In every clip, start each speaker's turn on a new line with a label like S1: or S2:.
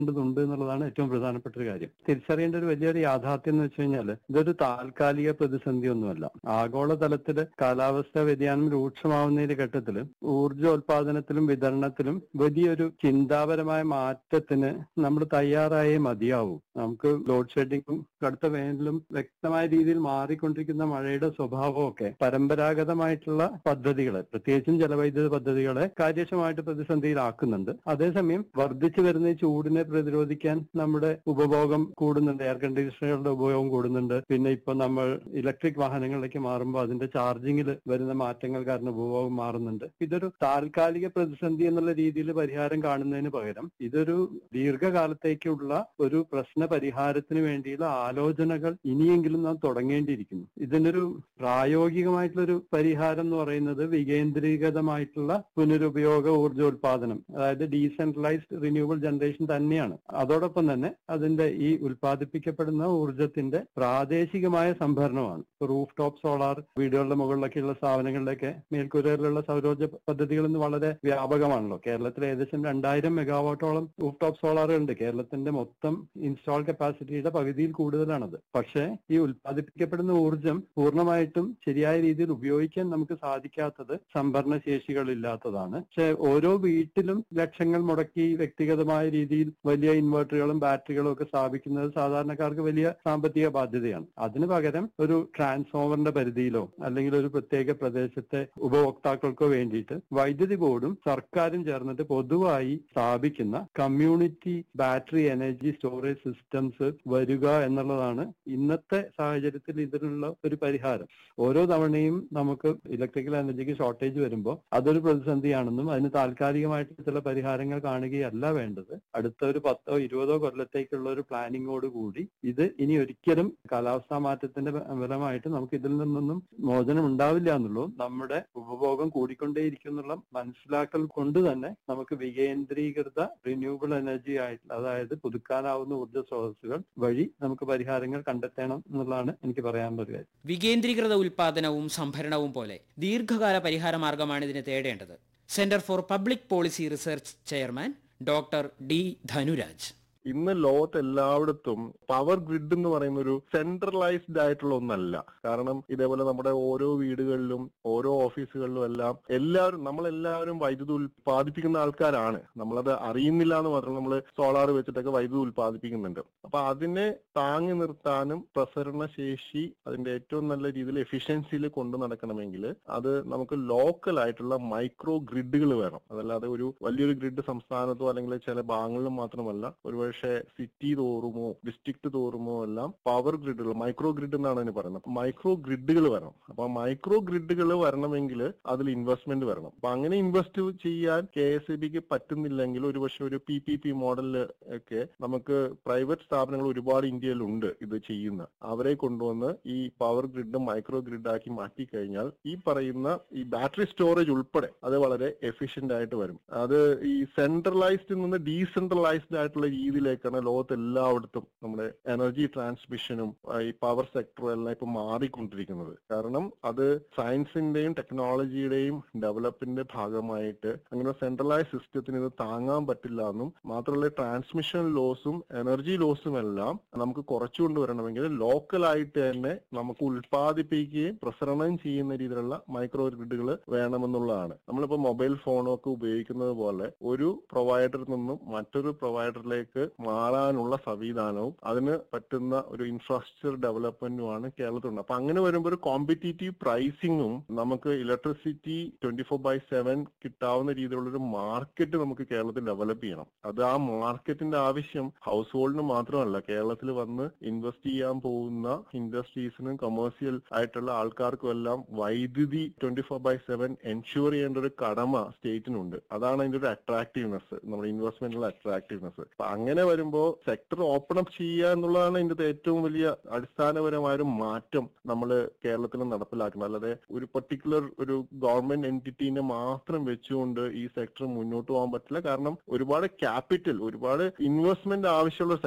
S1: ണ്ട് എന്നുള്ളതാണ് ഏറ്റവും പ്രധാനപ്പെട്ട ഒരു കാര്യം തിരിച്ചറിയേണ്ട ഒരു വലിയൊരു യാഥാർത്ഥ്യം എന്ന് വെച്ച് കഴിഞ്ഞാൽ ഇതൊരു താൽക്കാലിക പ്രതിസന്ധി ഒന്നുമല്ല ആഗോളതലത്തില് കാലാവസ്ഥാ വ്യതിയാനം രൂക്ഷമാവുന്നതിന്റെ ഘട്ടത്തില് ഊർജോൽപാദനത്തിലും വിതരണത്തിലും വലിയൊരു ചിന്താപരമായ മാറ്റത്തിന് നമ്മൾ തയ്യാറായേ മതിയാവൂ നമുക്ക് ലോഡ് ഷെഡിങ്ങും കടുത്ത വേനലും വ്യക്തമായ രീതിയിൽ മാറിക്കൊണ്ടിരിക്കുന്ന മഴയുടെ സ്വഭാവമൊക്കെ പരമ്പരാഗതമായിട്ടുള്ള പദ്ധതികളെ പ്രത്യേകിച്ചും ജലവൈദ്യുത പദ്ധതികളെ കാര്യക്ഷമമായിട്ട് പ്രതിസന്ധിയിലാക്കുന്നുണ്ട് അതേസമയം വർദ്ധിച്ചു വരുന്ന ഈ ചൂടിനെ പ്രതിരോധിക്കാൻ നമ്മുടെ ഉപഭോഗം കൂടുന്നുണ്ട് എയർ കണ്ടീഷണറുകളുടെ ഉപയോഗം കൂടുന്നുണ്ട് പിന്നെ ഇപ്പൊ നമ്മൾ ഇലക്ട്രിക് വാഹനങ്ങളിലേക്ക് മാറുമ്പോൾ അതിന്റെ ചാർജിങ്ങിൽ വരുന്ന മാറ്റങ്ങൾ കാരണം ഉപഭോഗം മാറുന്നുണ്ട് ഇതൊരു താൽക്കാലിക പ്രതിസന്ധി എന്നുള്ള രീതിയിൽ പരിഹാരം കാണുന്നതിന് പകരം ഇതൊരു ദീർഘകാലത്തേക്കുള്ള ഒരു പ്രശ്ന പരിഹാരത്തിന് വേണ്ടിയുള്ള ആലോചനകൾ ഇനിയെങ്കിലും നാം തുടങ്ങേണ്ടിയിരിക്കുന്നു ഇതിനൊരു പ്രായോഗികമായിട്ടുള്ളൊരു പരിഹാരം എന്ന് പറയുന്നത് വികേന്ദ്രീകൃതമായിട്ടുള്ള പുനരുപയോഗ ഊർജ്ജോൽപാദനം അതായത് ഡീസെൻട്രലൈസ്ഡ് റിന്യൂവബിൾ ജനറേഷൻ തന്നെയാണ് അതോടൊപ്പം തന്നെ അതിന്റെ ഈ ഉൽപ്പാദിപ്പിക്കപ്പെടുന്ന ഊർജത്തിന്റെ പ്രാദേശികമായ സംഭരണമാണ് റൂഫ് ടോപ്പ് സോളാർ വീടുകളുടെ മുകളിലൊക്കെയുള്ള സ്ഥാപനങ്ങളിലൊക്കെ മേൽക്കൂരയിലുള്ള സൗരോർജ്ജ പദ്ധതികൾ ഇന്ന് വളരെ വ്യാപകമാണല്ലോ കേരളത്തിൽ ഏകദേശം രണ്ടായിരം മെഗാവാട്ടോളം റൂഫ് ടോപ്പ് സോളാർ ഉണ്ട് കേരളത്തിന്റെ മൊത്തം ഇൻസ്റ്റാൾ കപ്പാസിറ്റിയുടെ പകുതിയിൽ കൂടുതലാണത് പക്ഷേ ഈ ഉൽപ്പാദിപ്പിക്കപ്പെടുന്ന ഊർജം പൂർണ്ണമായിട്ടും ശരിയായ രീതിയിൽ ഉപയോഗിക്കാൻ നമുക്ക് സാധിക്കാത്തത് സംഭരണ ശേഷികളില്ലാത്തതാണ് പക്ഷെ ഓരോ വീട്ടിലും ലക്ഷങ്ങൾ മുടക്കി വ്യക്തിഗതമായ രീതിയിൽ വലിയ ഇൻവെർട്ടറുകളും ബാറ്ററികളും ഒക്കെ സ്ഥാപിക്കുന്നത് സാധാരണക്കാർക്ക് വലിയ സാമ്പത്തിക ബാധ്യതയാണ് അതിനു പകരം ഒരു ട്രാൻസ്ഫോമറിന്റെ പരിധിയിലോ അല്ലെങ്കിൽ ഒരു പ്രത്യേക പ്രദേശത്തെ ഉപഭോക്താക്കൾക്കോ വേണ്ടിയിട്ട് വൈദ്യുതി ബോർഡും സർക്കാരും ചേർന്നിട്ട് പൊതുവായി സ്ഥാപിക്കുന്ന community battery energy storage systems വരിക എന്നുള്ളതാണ് ഇന്നത്തെ സാഹചര്യത്തിൽ ഇതിനുള്ള ഒരു പരിഹാരം ഓരോ തവണയും നമുക്ക് ഇലക്ട്രിക്കൽ എനർജിക്ക് ഷോർട്ടേജ് വരുമ്പോൾ അതൊരു പ്രതിസന്ധിയാണെന്നും അതിന് താൽക്കാലികമായിട്ട് ചില പരിഹാരങ്ങൾ കാണുകയല്ല വേണ്ടത് അടുത്ത ഒരു പത്തോ ഇരുപതോ കൊല്ലത്തേക്കുള്ള ഒരു പ്ലാനിങ്ങോട് കൂടി ഇത് ഇനി ഒരിക്കലും കാലാവസ്ഥാ മാറ്റത്തിന്റെ ഫലമായിട്ട് നമുക്ക് ഇതിൽ നിന്നൊന്നും മോചനം ഉണ്ടാവില്ല എന്നുള്ളൂ നമ്മുടെ ഉപഭോഗം കൂടിക്കൊണ്ടേയിരിക്കുന്നുള്ള മനസ്സിലാക്കൽ കൊണ്ട് തന്നെ നമുക്ക് വികേന്ദ്രീകൃത റിന്യൂവബിൾ എനർജി ആയിട്ടുള്ള അതായത് പുതുക്കാനാവുന്ന ഊർജ്ജ സ്രോതസ്സുകൾ വഴി നമുക്ക് പരിഹാരങ്ങൾ കണ്ടെത്തണം എന്നുള്ളതാണ് എനിക്ക് പറയാനുള്ള ഒരു കാര്യം
S2: വികേന്ദ്രീകൃത ഉൽപാദനവും സംഭരണവും പോലെ ദീർഘകാല പരിഹാര മാർഗമാണ് ഇതിന് തേടേണ്ടത് centre for public policy research chairman doctor D Dhanuraj
S3: ഇന്ന് ലോകത്ത് എല്ലായിടത്തും പവർ ഗ്രിഡ് എന്ന് പറയുന്ന ഒരു സെൻട്രലൈസ്ഡ് ആയിട്ടുള്ള ഒന്നല്ല കാരണം ഇതേപോലെ നമ്മുടെ ഓരോ വീടുകളിലും ഓരോ ഓഫീസുകളിലും എല്ലാം എല്ലാവരും നമ്മളെല്ലാവരും വൈദ്യുതി ഉൽപ്പാദിപ്പിക്കുന്ന ആൾക്കാരാണ് നമ്മളത് അറിയുന്നില്ല എന്ന് മാത്രം നമ്മൾ സോളാർ വെച്ചിട്ടൊക്കെ വൈദ്യുതി ഉൽപ്പാദിപ്പിക്കുന്നുണ്ട് അപ്പൊ അതിനെ താങ്ങി നിർത്താനും പ്രസരണ ശേഷി അതിന്റെ ഏറ്റവും നല്ല രീതിയിൽ എഫിഷ്യൻസിയിൽ കൊണ്ടു നടക്കണമെങ്കിൽ അത് നമുക്ക് ലോക്കൽ ആയിട്ടുള്ള മൈക്രോ ഗ്രിഡുകൾ വേണം അതല്ലാതെ ഒരു വലിയൊരു ഗ്രിഡ് സംസ്ഥാനത്തോ അല്ലെങ്കിൽ ചില ഭാഗങ്ങളിലും മാത്രമല്ല ഒരുപക്ഷെ സിറ്റി തോറുമോ ഡിസ്ട്രിക്ട് തോറുമോ എല്ലാം പവർ ഗ്രിഡുകൾ മൈക്രോ ഗ്രിഡ് എന്നാണ് അതിന് പറയുന്നത് മൈക്രോ ഗ്രിഡുകൾ വരണം അപ്പൊ മൈക്രോ ഗ്രിഡുകൾ വരണമെങ്കിൽ അതിൽ ഇൻവെസ്റ്റ്മെന്റ് വരണം അപ്പൊ അങ്ങനെ ഇൻവെസ്റ്റ് ചെയ്യാൻ കെ എസ് ഇ ബിക്ക് പറ്റുന്നില്ലെങ്കിൽ ഒരുപക്ഷെ ഒരു പി പി പി മോഡലിൽ ഒക്കെ നമുക്ക് പ്രൈവറ്റ് സ്ഥാപനങ്ങൾ ഒരുപാട് ഇന്ത്യയിലുണ്ട് ഇത് ചെയ്യുന്ന അവരെ കൊണ്ടുവന്ന് ഈ പവർ ഗ്രിഡ് മൈക്രോ ഗ്രിഡ് ആക്കി മാറ്റി കഴിഞ്ഞാൽ ഈ പറയുന്ന ഈ ബാറ്ററി സ്റ്റോറേജ് ഉൾപ്പെടെ അത് വളരെ എഫിഷ്യന്റ് ആയിട്ട് വരും അത് ഈ സെൻട്രലൈസ്ഡ് നിന്ന് ഡീസെൻട്രലൈസ്ഡ് ആയിട്ടുള്ള രീതിയിലേക്കാണ് ലോകത്ത് എല്ലായിടത്തും നമ്മുടെ എനർജി ട്രാൻസ്മിഷനും ആ, ഈ പവർ സെക്ടറും എല്ലാം ഇപ്പൊ മാറിക്കൊണ്ടിരിക്കുന്നത് കാരണം അത് സയൻസിന്റെയും ടെക്നോളജിയുടെയും ഡെവലപ്പിന്റെ ഭാഗമായിട്ട് അങ്ങനെ സെൻട്രലൈസ് സിസ്റ്റത്തിന് ഇത് താങ്ങാൻ പറ്റില്ല എന്നും മാത്രമല്ല ട്രാൻസ്മിഷൻ ലോസും എനർജി ലോസും എല്ലാം നമുക്ക് കുറച്ചു കൊണ്ടുവരണമെങ്കിൽ ലോക്കലായിട്ട് തന്നെ നമുക്ക് ഉൽപ്പാദിപ്പിക്കുകയും പ്രസരണം ചെയ്യുന്ന രീതിയിലുള്ള മൈക്രോ ഗ്രിഡുകൾ വേണമെന്നുള്ളതാണ് നമ്മളിപ്പോ മൊബൈൽ ഫോണൊക്കെ ഉപയോഗിക്കുന്നത് പോലെ ഒരു പ്രൊവൈഡറിൽ നിന്നും മറ്റൊരു പ്രൊവൈഡറിലേക്ക് മാറാനുള്ള സംവിധാനവും അതിന് പറ്റുന്ന ഒരു ഇൻഫ്രാസ്ട്രക്ചർ ഡെവലപ്മെന്റുമാണ് കേരളത്തിലുണ്ട് അപ്പൊ അങ്ങനെ വരുമ്പോൾ ഒരു കോമ്പറ്റീറ്റീവ് പ്രൈസിങ്ങും നമുക്ക് electricity twenty four by seven കിട്ടാവുന്ന രീതിയിലുള്ള ഒരു മാർക്കറ്റ് നമുക്ക് കേരളത്തിൽ ഡെവലപ്പ് ചെയ്യണം അത് ആ മാർക്കറ്റിന്റെ ആവശ്യം ഹൗസ് ഹോൾഡിന് മാത്രമല്ല കേരളത്തിൽ വന്ന് ഇൻവെസ്റ്റ് ചെയ്യാൻ പോകുന്ന ഇൻഡസ്ട്രീസിനും കൊമേഴ്സ്യൽ ആയിട്ടുള്ള ആൾക്കാർക്കും എല്ലാം വൈദ്യുതി twenty four by seven ensure ചെയ്യേണ്ട ഒരു കടമ സ്റ്റേറ്റിനുണ്ട് അതാണ് അതിന്റെ ഒരു അട്രാക്റ്റീവ്നെസ് നമ്മുടെ ഇൻവെസ്റ്റ്മെന്റിലുള്ള അട്രാക്റ്റീവ്നെസ് അപ്പൊ അങ്ങനെ വരുമ്പോൾ സെക്ടർ ഓപ്പൺ അപ്പ് ചെയ്യുക എന്നുള്ളതാണ് ഇതിന്റെ ഏറ്റവും വലിയ അടിസ്ഥാനപരമായ ഒരു മാറ്റം നമ്മൾ കേരളത്തിൽ നടപ്പിലാക്കുന്നത് അല്ലാതെ ഒരു പർട്ടിക്കുലർ ഒരു ഗവൺമെന്റ് എൻറ്റിറ്റീനെ മാത്രം വെച്ചുകൊണ്ട് ഈ സെക്ടർ മുന്നോട്ട് പോകാൻ പറ്റില്ല കാരണം ഒരുപാട് ക്യാപിറ്റൽ ഒരുപാട് ഇൻവെസ്റ്റ്മെന്റ് ആവശ്യമുള്ള സെക്ടറാണ്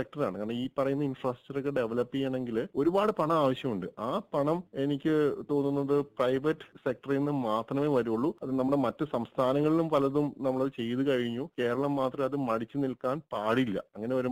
S3: കാരണം ഈ പറയുന്ന ഇൻഫ്രാസ്ട്രക്ചർ ഡെവലപ്പ് ചെയ്യണമെങ്കിൽ ഒരുപാട് പണം ആവശ്യമുണ്ട് ആ പണം എനിക്ക് തോന്നുന്നത് പ്രൈവറ്റ് സെക്ടറിൽ നിന്ന് മാത്രമേ വരുള്ളൂ അത് നമ്മുടെ മറ്റ് സംസ്ഥാനങ്ങളിലും പലതും നമ്മൾ ചെയ്തു കഴിഞ്ഞു കേരളം മാത്രം അത് മടിച്ചു നിൽക്കാൻ പാടില്ല അങ്ങനെ വരുമ്പോൾ